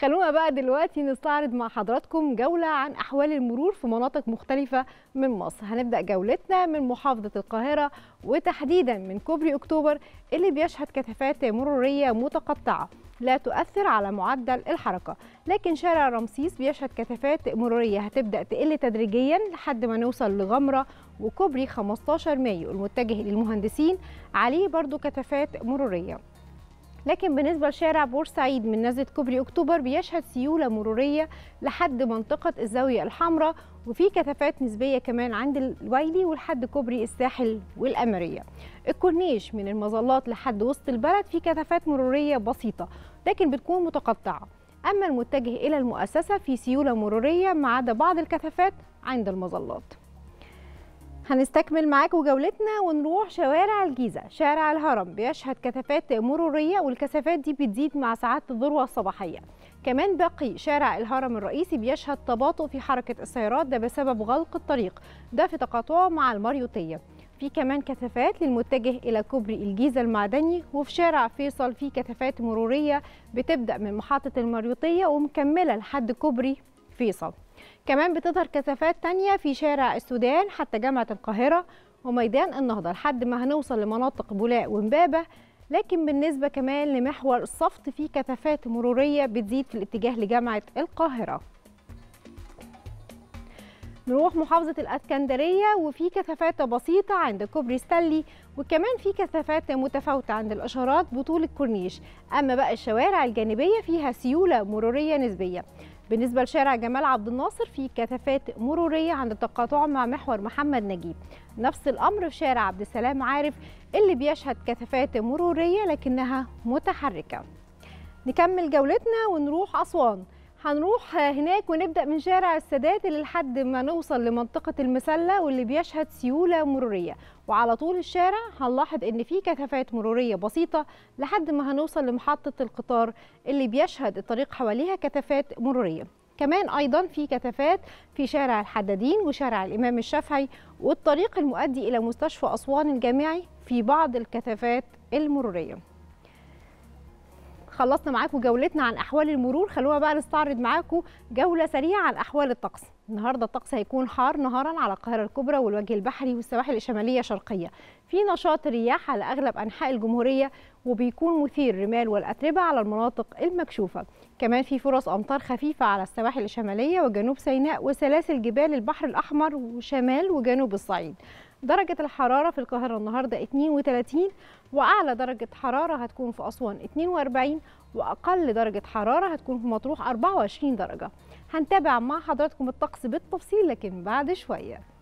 خلونا بقى دلوقتي نستعرض مع حضراتكم جولة عن أحوال المرور في مناطق مختلفة من مصر هنبدأ جولتنا من محافظة القاهرة وتحديدا من كوبري أكتوبر اللي بيشهد كثافات مرورية متقطعة لا تؤثر على معدل الحركة لكن شارع رمسيس بيشهد كثافات مرورية هتبدأ تقل تدريجيا لحد ما نوصل لغمرة وكوبري 15 مايو المتجه للمهندسين عليه برضو كثافات مرورية لكن بالنسبة لشارع بورسعيد من نزلة كوبري أكتوبر بيشهد سيولة مرورية لحد منطقة الزاوية الحمراء وفي كثافات نسبية كمان عند الويلي ولحد كوبري الساحل والأمرية الكورنيش من المظلات لحد وسط البلد في كثافات مرورية بسيطة لكن بتكون متقطعة أما المتجه إلى المؤسسة في سيولة مرورية ما عدا بعض الكثافات عند المظلات هنستكمل معاكم جولتنا ونروح شوارع الجيزة شارع الهرم بيشهد كثافات مرورية والكثافات دي بتزيد مع ساعات الذروة الصباحية كمان باقي شارع الهرم الرئيسي بيشهد تباطؤ في حركة السيارات ده بسبب غلق الطريق ده في تقاطعه مع المريوطية في كمان كثافات للمتجه إلى كوبري الجيزة المعدني وفي شارع فيصل في كثافات مرورية بتبدأ من محطة المريوطية ومكملة لحد كوبري فيصل كمان بتظهر كثافات تانية في شارع السودان حتى جامعة القاهرة وميدان النهضة لحد ما هنوصل لمناطق بولاق ومبابة لكن بالنسبة كمان لمحور الصفت في كثافات مرورية بتزيد في الاتجاه لجامعة القاهرة نروح محافظة الأسكندرية وفي كثافات بسيطة عند كوبري ستانلي وكمان في كثافات متفاوتة عند الإشارات بطول الكورنيش أما بقى الشوارع الجانبية فيها سيولة مرورية نسبية بالنسبة لشارع جمال عبد الناصر في كثافات مرورية عند التقاطع مع محور محمد نجيب نفس الأمر في شارع عبد السلام عارف اللي بيشهد كثافات مرورية لكنها متحركة نكمل جولتنا ونروح أسوان هنروح هناك ونبدأ من شارع السادات اللي لحد ما نوصل لمنطقة المسلة واللي بيشهد سيولة مرورية وعلى طول الشارع هنلاحظ ان في كثافات مرورية بسيطة لحد ما هنوصل لمحطة القطار اللي بيشهد الطريق حواليها كثافات مرورية كمان ايضا في كثافات في شارع الحدادين وشارع الامام الشافعي والطريق المؤدي الى مستشفى اسوان الجامعي في بعض الكثافات المروريه خلصنا معاكم جولتنا عن احوال المرور خلونا بقى نستعرض معاكم جوله سريعه عن احوال الطقس النهارده الطقس هيكون حار نهارا على القاهره الكبرى والوجه البحري والسواحل الشماليه شرقيه في نشاط رياح على اغلب انحاء الجمهوريه وبيكون مثير الرمال والاتربه على المناطق المكشوفه كمان في فرص امطار خفيفه على السواحل الشماليه وجنوب سيناء وسلاسل جبال البحر الاحمر وشمال وجنوب الصعيد درجة الحرارة في القاهرة النهاردة 32 وأعلى درجة حرارة هتكون في أسوان 42 وأقل درجة حرارة هتكون في مطروح 24 درجة هنتابع مع حضراتكم الطقس بالتفصيل لكن بعد شوية